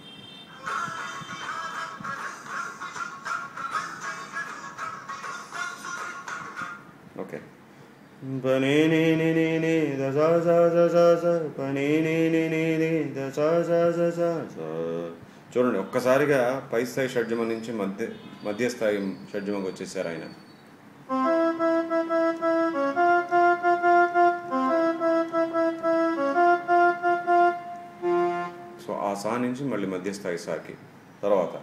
A: ఓకే పని ని ని ని ని ద స స స స స పని ని ని ని ని ద స స స స స చూడండి ఒక్కసారిగా పై స్థాయి షడ్జమ నుంచి మధ్య మధ్య స్థాయి షడ్జమకు వచ్చేసారు ఆయన సో ఆ సా నుంచి మళ్ళీ మధ్య స్థాయి సాకి తర్వాత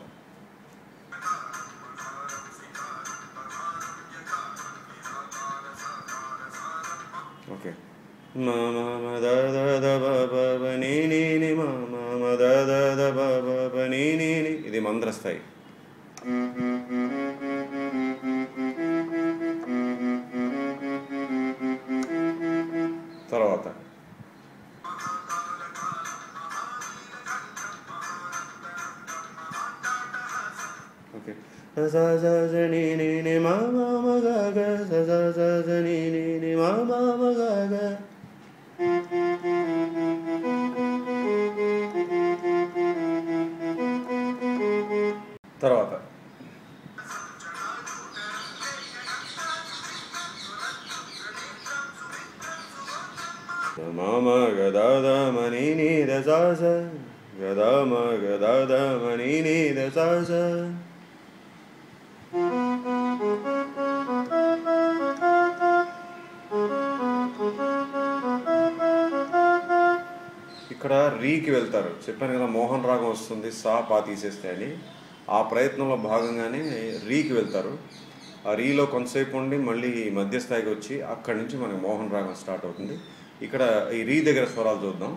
A: ఓకే మా మా మా ద ద ద బ బ బ ని ని ని మా మా మా ద ద ద బ బ బ ని ని ని ఇది మంద్ర స్థాయి తర్వాత ఓకే స స స స ని ని ని మా మా మ గ గ స స స స ని ని ని మా మా మ గ గ తర్వాత మామ గదాద మణి నీ దశాస గదామ గదాద మణి నీ దశాస ఇక్కడ రీకి వెళ్తారు చెప్పాను కదా మోహన్ రాగం వస్తుంది సా పా తీసేస్తే అని ఆ ప్రయత్నంలో భాగంగానే రీకి వెళ్తారు ఆ రీలో కొంతసేపు ఉండి మళ్ళీ మధ్య స్థాయికి వచ్చి అక్కడి నుంచి మనకి మోహన్ రాగం స్టార్ట్ అవుతుంది ఇక్కడ ఈ రీ దగ్గర స్వరాలు చూద్దాం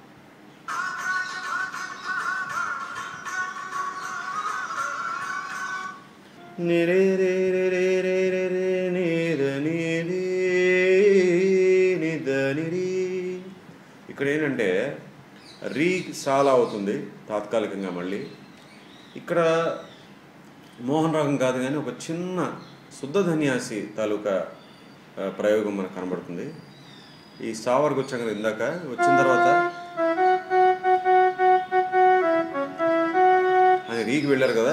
A: నిరే రే రే రే రే రే రే నిద నిరి నిద నిరి ఇక్కడ ఏంటంటే రీ సాలా అవుతుంది తాత్కాలికంగా మళ్ళీ ఇక్కడ మోహన్ రాగం కాదు కానీ ఒక చిన్న శుద్ధ ధన్యాసి తాలూకా ఆ, ప్రయోగం మనకు కనబడుతుంది ఈ సావర్కి వచ్చాం కదా ఇందాక వచ్చిన తర్వాత అని రీకి వెళ్ళారు కదా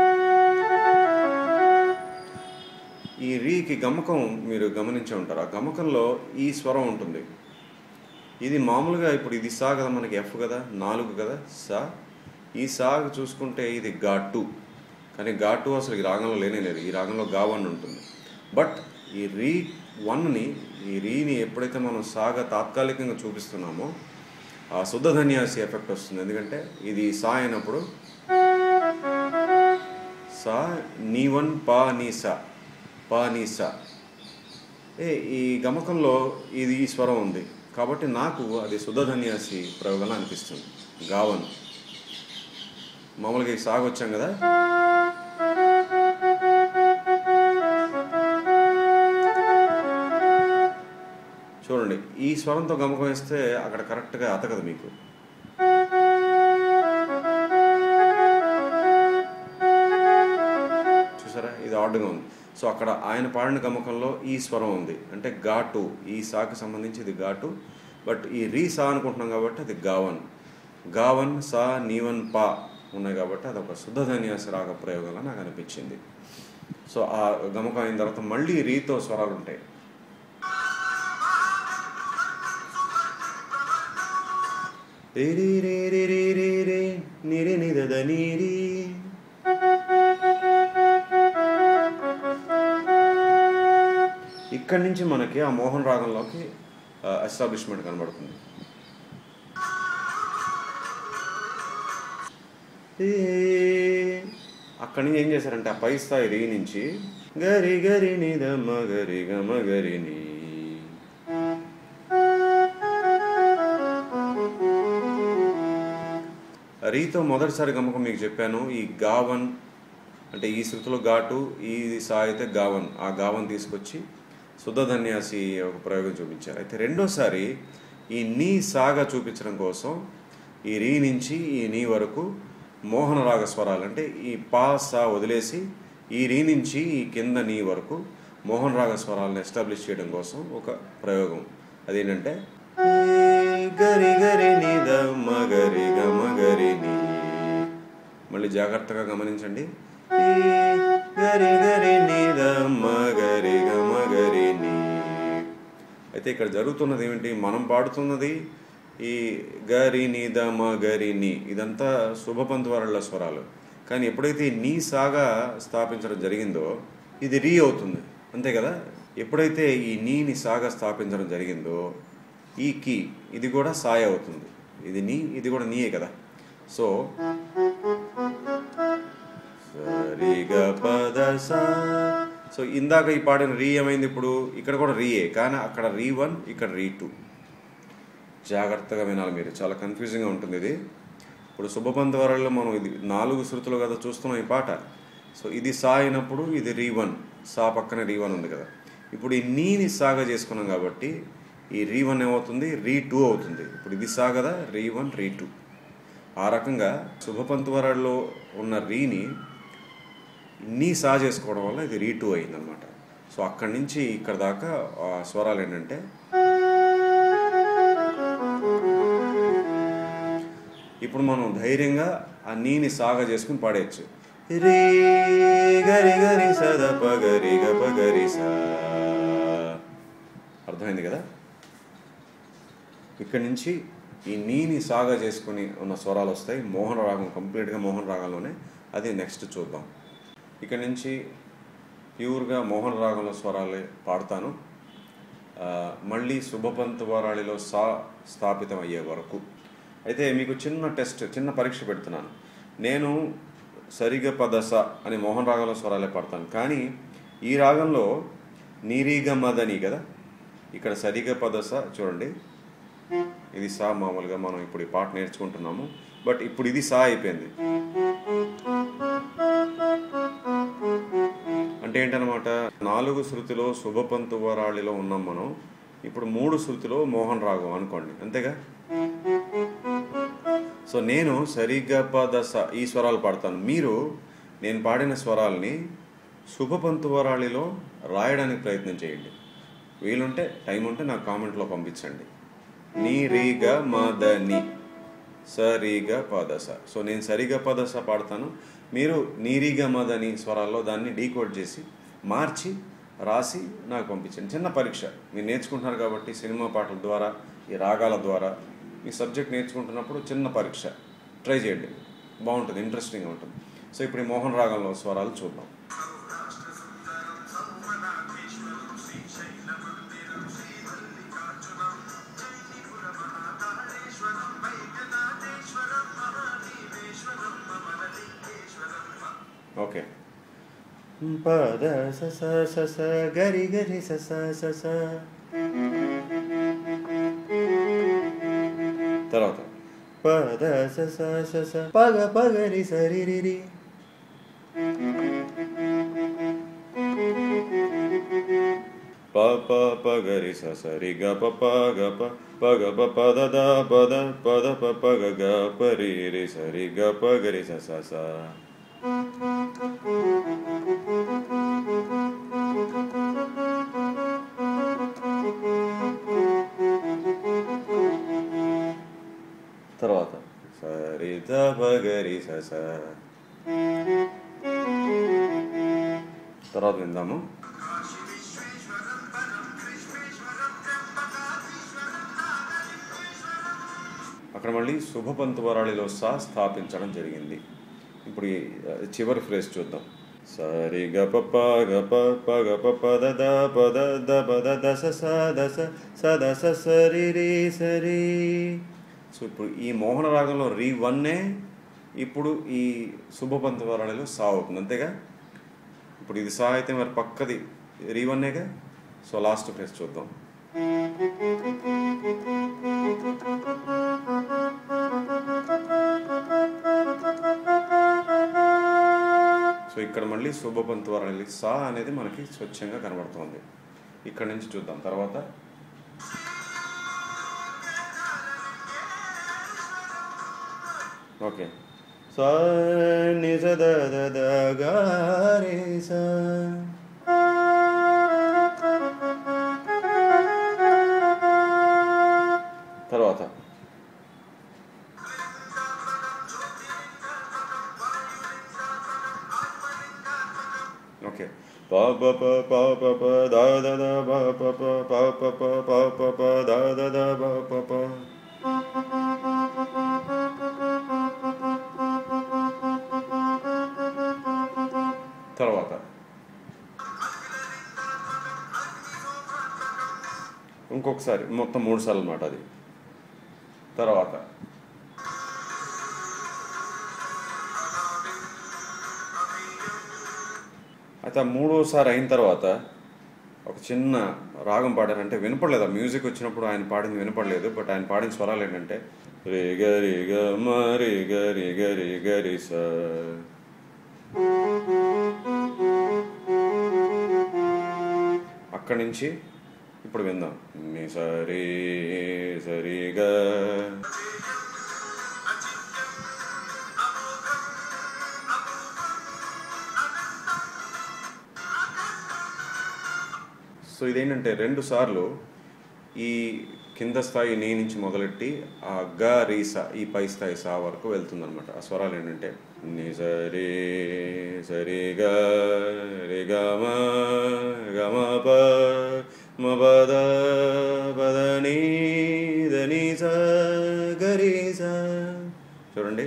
A: ఈ రీకి గమకం మీరు గమనించే ఉంటారు ఆ గమకంలో ఈ స్వరం ఉంటుంది ఇది మామూలుగా ఇప్పుడు ఇది సా కదా మనకి ఎఫ్ కదా నాలుగు కదా సా ఈ సా చూసుకుంటే ఇది ఘాటు కానీ ఘాటు అసలు ఈ రాగంలో లేనే లేదు ఈ రాగంలో గా వన్ ఉంటుంది బట్ ఈ రీ వన్ని ఈ రీని ఎప్పుడైతే మనం సాగా తాత్కాలికంగా చూపిస్తున్నామో ఆ శుద్ధ ధన్యాసి ఎఫెక్ట్ వస్తుంది ఎందుకంటే ఇది సా అయినప్పుడు సా నీ వన్ పా నీ సా పా నీ సా ఏ ఈ గమకంలో ఇది ఈ స్వరం ఉంది కాబట్టి నాకు అది శుద్ధధన్యాసి ప్రయోగంలో అనిపిస్తుంది గావన్ మామూలుగా ఈ సాగు వచ్చాం కదా చూడండి ఈ స్వరంతో గమకం వేస్తే అక్కడ కరెక్ట్గా అతకదు మీకు చూసారా ఇది ఆర్డుగా ఉంది సో అక్కడ ఆయన పాడిన గమకంలో ఈ స్వరం ఉంది అంటే ఘాటు ఈ సాకి సంబంధించి ఇది ఘాటు బట్ ఈ రీ సా అనుకుంటున్నాం కాబట్టి అది గావన్ గావన్ సా నీవన్ పా ఉన్నాయి కాబట్టి అది ఒక శుద్ధ ధన్యాస రాగ ప్రయోగంగా నాకు అనిపించింది సో ఆ గమకం అయిన తర్వాత మళ్ళీ రీతో స్వరాలు ఉంటాయి రే రే రే రే రే రే రే నిరి నిదద నీరి ఇక్కడి నుంచి మనకి ఆ మోహన్ రాగంలోకి ఎస్టాబ్లిష్మెంట్ కనబడుతుంది ఏ, అక్కడి నుంచి ఏం చేశారంటే ఆ పై స్థాయి రీ నుంచి గరి గరి నిదమ్మ గరి గమ గరి నీ రీతో మొదటిసారి గమకం మీకు చెప్పాను ఈ గావన్ అంటే ఈ శృతిలో ఘాటు ఈ సా అయితే గావన్ ఆ గావన్ తీసుకొచ్చి శుద్ధ ధన్యాసి ఒక ప్రయోగం చూపించారు అయితే రెండోసారి ఈ నీ సాగా చూపించడం కోసం ఈ రీ నుంచి ఈ నీ వరకు మోహన రాగ స్వరాలు అంటే ఈ పా సా వదిలేసి ఈ రీ నుంచి ఈ కింద నీ వరకు మోహన్ రాగ స్వరాలను ఎస్టాబ్లిష్ చేయడం కోసం ఒక ప్రయోగం అదేంటంటే గరి గరి ని ద మ గరి గ మ గరి ని మళ్ళీ జాగ్రత్తగా గమనించండి ఈ గరి గరి ని ద మ గరి గ మ గరి ని అయితే ఇక్కడ జరుగుతున్నది ఏమిటి మనం పాడుతున్నది ఈ గరి ని ద మ గరి ని ఇదంతా శుభపంతువారళ్ళ స్వరాలు కానీ ఎప్పుడైతే ఈ నీ సాగా స్థాపించడం జరిగిందో ఇది రీ అవుతుంది అంతే కదా ఎప్పుడైతే ఈ నీని సాగా స్థాపించడం జరిగిందో ఈ కీ ఇది కూడా సాయ అవుతుంది ఇది నీ ఇది కూడా నీయే కదా సో సరిగ పద సా సో ఇందాక ఈ పాడిన రీ ఏమైంది ఇప్పుడు ఇక్కడ కూడా రీయే కానీ అక్కడ రీ వన్ ఇక్కడ రీ టూ జాగ్రత్తగా వినాలి మీరు చాలా కన్ఫ్యూజింగ్గా ఉంటుంది ఇది ఇప్పుడు శుభపంతవరాల్లో మనం ఇది నాలుగు శృతులు కదా చూస్తున్నాం ఈ పాట సో ఇది సా అయినప్పుడు ఇది రీ వన్ సా పక్కన రీ వన్ ఉంది కదా ఇప్పుడు ఈ నీని సాగా చేసుకున్నాం కాబట్టి ఈ రీ వన్ ఏమవుతుంది రీ టూ అవుతుంది ఇప్పుడు ఇది సా కదా రీ వన్ రీ టూ ఆ రకంగా శుభపంతువరాల్లో ఉన్న రీని నీ సా చేసుకోవడం వల్ల ఇది రీ టూ అయిందనమాట సో అక్కడి నుంచి ఇక్కడ దాకా ఆ స్వరాలు ఏంటంటే ఇప్పుడు మనం ధైర్యంగా ఆ నీని సాగ చేసుకుని పాడేయచ్చు రీ గరి గరి సద పగరి గ పగరి సా అర్థమైంది కదా ఇక్కడి నుంచి ఈ నీని సాగా చేసుకుని ఉన్న స్వరాలు వస్తాయి మోహన రాగం కంప్లీట్గా మోహన రాగంలోనే అది నెక్స్ట్ చూద్దాం ఇక్కడి నుంచి ప్యూర్గా మోహన రాగంలో స్వరాలే పాడతాను ఆ, మళ్ళీ శుభపంతు వారాళిలో సా స్థాపితం అయ్యే వరకు అయితే మీకు చిన్న టెస్ట్ చిన్న పరీక్ష పెడుతున్నాను నేను సరిగ పదస అని మోహన్ రాగంలో స్వరాలే పాడతాను కానీ ఈ రాగంలో నీరీగ మదని కదా ఇక్కడ సరిగ పదస చూడండి ఇది సా మామూలుగా మనం ఇప్పుడు ఈ పాట నేర్చుకుంటున్నాము బట్ ఇప్పుడు ఇది సా అయిపోయింది అంటే ఏంటనమాట నాలుగు శృతిలో శుభపంతు వరాళిలో ఉన్నాం మనం ఇప్పుడు మూడు శృతిలో మోహన్ రాగం అనుకోండి అంతేగా సో నేను సరిగ్గా పదస ఈ స్వరాలు పాడతాను మీరు నేను పాడిన స్వరాల్ని శుభపంతు వరాళిలో రాయడానికి ప్రయత్నం చేయండి వీలుంటే టైం ఉంటే నాకు కామెంట్లో పంపించండి నీ రీగ మదని సరిగ పదస సో నేను సరిగ పదస పాడతాను మీరు నీరిగ మదని స్వరాల్లో దాన్ని డీకోడ్ చేసి మార్చి రాసి నాకు పంపించండి చిన్న పరీక్ష మీరు నేర్చుకుంటున్నారు కాబట్టి సినిమా పాటల ద్వారా ఈ రాగాల ద్వారా మీ సబ్జెక్ట్ నేర్చుకుంటున్నప్పుడు చిన్న పరీక్ష ట్రై చేయండి బాగుంటుంది ఇంట్రెస్టింగ్గా ఉంటుంది సో ఇప్పుడు ఈ మోహన్ రాగంలో స్వరాలు చూద్దాం ఓకే పద స స స స గరి గరి స స స స తర్వాత పద స స స స పగ పగరి సరి రి రి ప ప ప గరి స స రి గ ప ప గ ప ప గ ప ప ద ద ప ద ప ద ప ప గ గ ప రి రి స రి గ ప గరి స స స తర్వాత సరి ద ప గరి స స తర్వాత విందాము అక్కడ మళ్ళీ శుభపంతు వరాళిలో సా స్థాపించడం జరిగింది ఇప్పుడు ఈ ఆ, చివరి ఫ్రేజ్ చూద్దాం సరి గ ప ప గ ప ప గ ప ప ద ద ప ద ద ప ద ద స స ద స స ద స సరి రి సరి సో ఇప్పుడు ఈ మోహన రాగంలో రీ వన్నే ఇప్పుడు ఈ శుభపంతు వరాళిలో సా అవుతుంది అంతేగా ఇప్పుడు ఇది సా అయితే మరి పక్కది రీ వన్నేగా సో లాస్ట్ ఫ్రేజ్ చూద్దాం సో ఇక్కడ మళ్ళీ శుభపంతు వరలి సా అనేది మనకి స్వచ్ఛంగా కనబడుతోంది ఇక్కడ నుంచి చూద్దాం తర్వాత ఓకే సా నిజ ద ద ద గా రే సా తర్వాత ఓకే ప ప ప ప ప ప ద ద ద బ ప ప ప ప ప ప ప ప ద ద ద బ ప ప తర్వాత ఇంకొకసారి మొత్తం మూడు సార్లు అన్నమాట అది తర్వాత అయితే ఆ మూడోసారి అయిన తర్వాత ఒక చిన్న రాగం పాడారు అంటే వినపడలేదు ఆ మ్యూజిక్ వచ్చినప్పుడు ఆయన పాడింది వినపడలేదు బట్ ఆయన పాడిన స్వరాలు ఏంటంటే రే గ రే గ మ రే గ రే గ రే గ రే స అక్కడి నుంచి ఇప్పుడు విందాం ని సరే సరిగా సో ఇదేంటంటే రెండు సార్లు ఈ కింద స్థాయి నీ నుంచి మొదలెట్టి ఆ గ రీ సా ఈ పై స్థాయి సా వరకు వెళ్తుంది అనమాట ఆ స్వరాలు ఏంటంటే ని సరే సరి గ రి గ మ గ మ ప మ ప ద ప ద ని ద ని స గ రి స చూడండి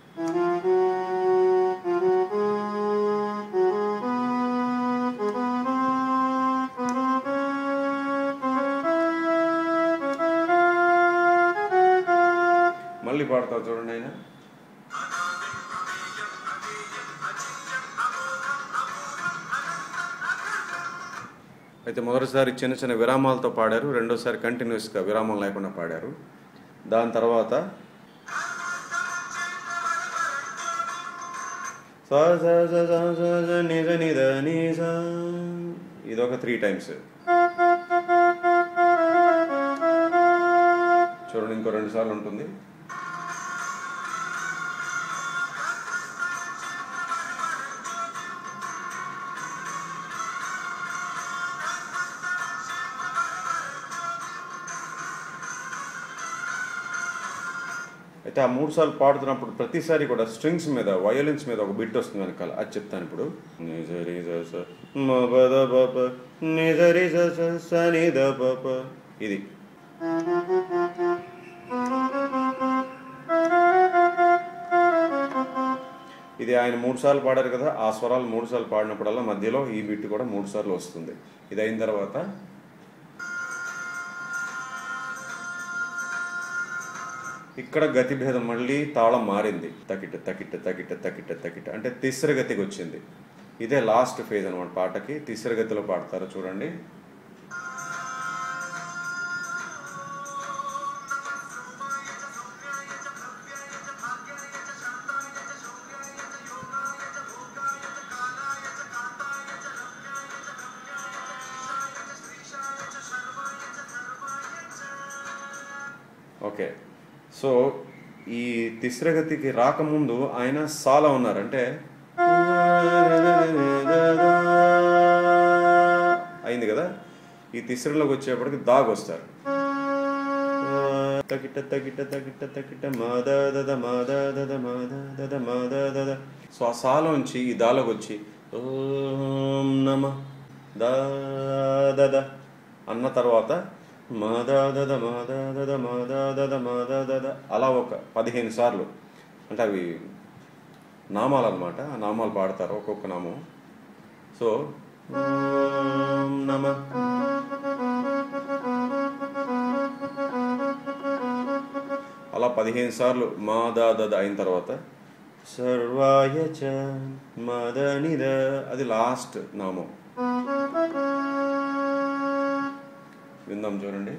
A: మళ్ళీ పాడతావు చూడండి ఆయన అయితే మొదటిసారి చిన్న చిన్న విరామాలతో పాడారు రెండోసారి కంటిన్యూస్గా విరామం లేకుండా పాడారు దాని తర్వాత సా సా సా సా సా సా ని స ని ద ని సా ఇదొక త్రీ టైమ్స్ చూడండి ఇంకో రెండు సార్లు ఉంటుంది అయితే ఆ మూడు సార్లు పాడుతున్నప్పుడు ప్రతిసారి కూడా స్ట్రింగ్స్ మీద వయోలిన్స్ మీద ఒక బిట్ వస్తుంది వెనకాల అది చెప్తాను ఇప్పుడు నిజరి జ స మ ప ద ప ప నిజరి జ స స ని ద ప ప ఇది ఇది ఆయన మూడు సార్లు పాడారు కదా ఆ స్వరాలు మూడు సార్లు పాడినప్పుడల్లా మధ్యలో ఈ బిట్ కూడా మూడు సార్లు వస్తుంది ఇది అయిన తర్వాత ఇక్కడ గతి భేదం మళ్ళీ తాళం మారింది తకిట తకిట తకిట తకిట తకిట అంటే తిస్ర గతికి వచ్చింది ఇదే లాస్ట్ ఫేజ్ అనమాట పాటకి తిస్ర గతిలో పాడతారు చూడండి ఓకే సో ఈ తిస్రగతికి రాకముందు ఆయన సాలా ఉన్నారు అంటే అయింది కదా ఈ తిస్రలోకి వచ్చేప్పటికి దాగ్ వస్తారు తగిట తగిట తగిట తగిట మాద దద మాద దద మాద దద మాద దద సో ఆ సాలోంచి ఈ దాలోకి వచ్చి ఓం నమ దా దద అన్న తర్వాత మాదా దద మాదా దద మాదా దద మాదా దద అలా ఒక పదిహేను సార్లు అంటే అవి నామాలు అనమాట ఆ నామాలు పాడతారు ఒక్కొక్క నామం సో ఓం నమ అలా పదిహేను సార్లు మా దా దద అయిన తర్వాత సర్వాయ చ మదనిద అది లాస్ట్ నామం విందాం చూడండి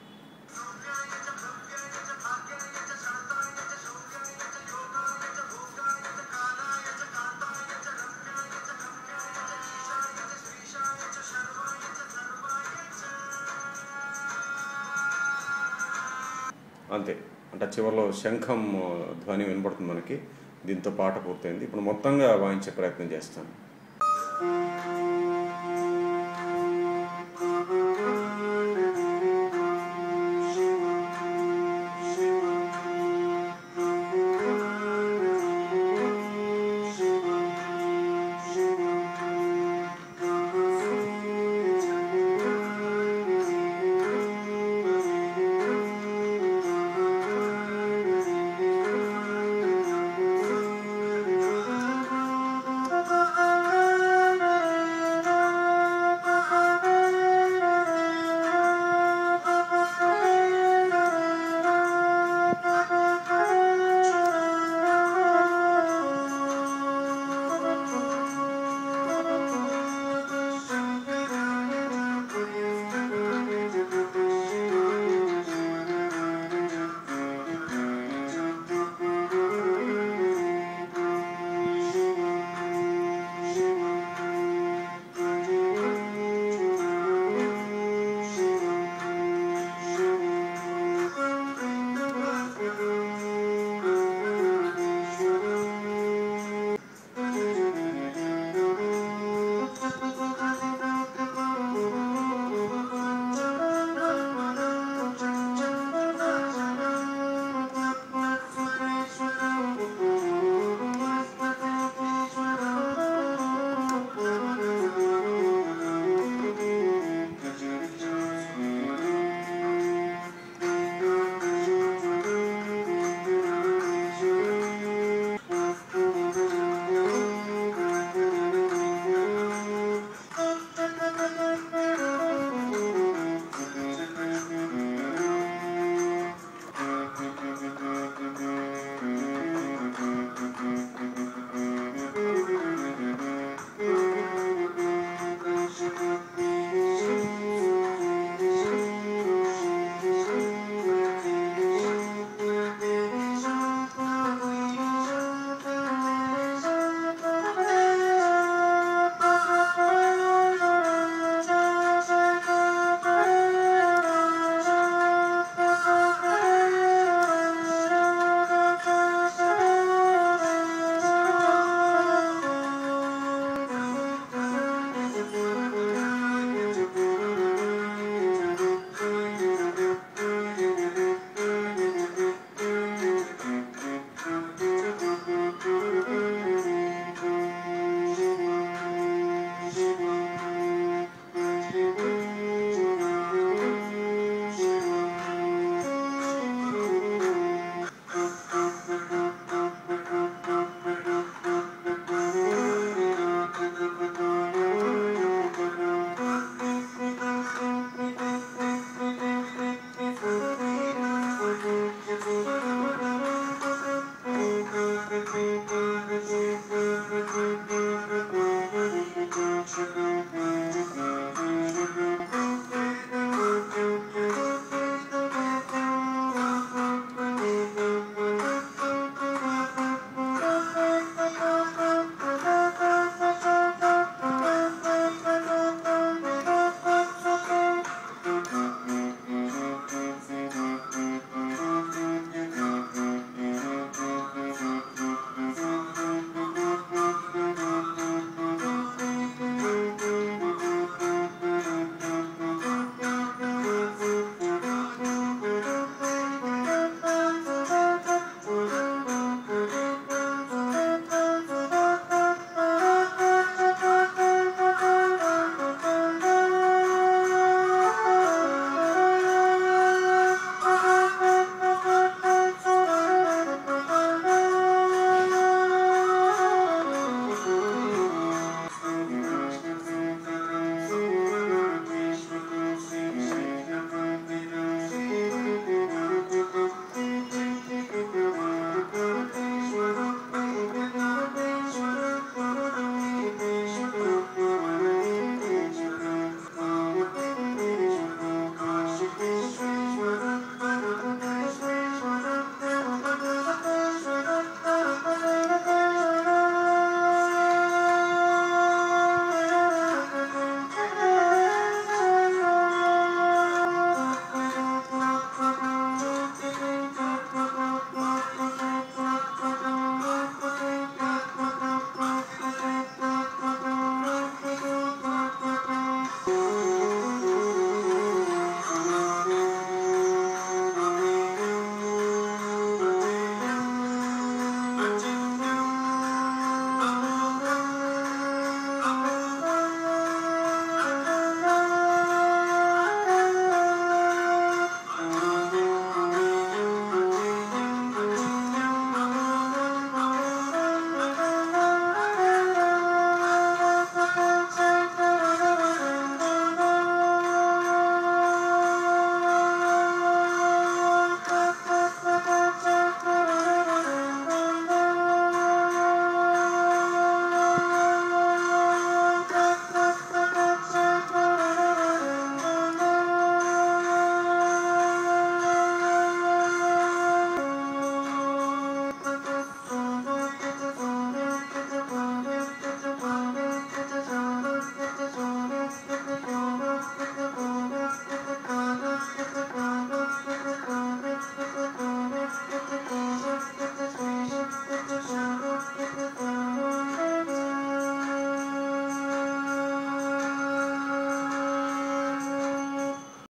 A: అంతే అంటే చివరిలో శంఖం ఆ, ధ్వని వినపడుతుంది మనకి దీంతో పాట పూర్తయింది ఇప్పుడు మొత్తంగా వాయించే ప్రయత్నం చేస్తాను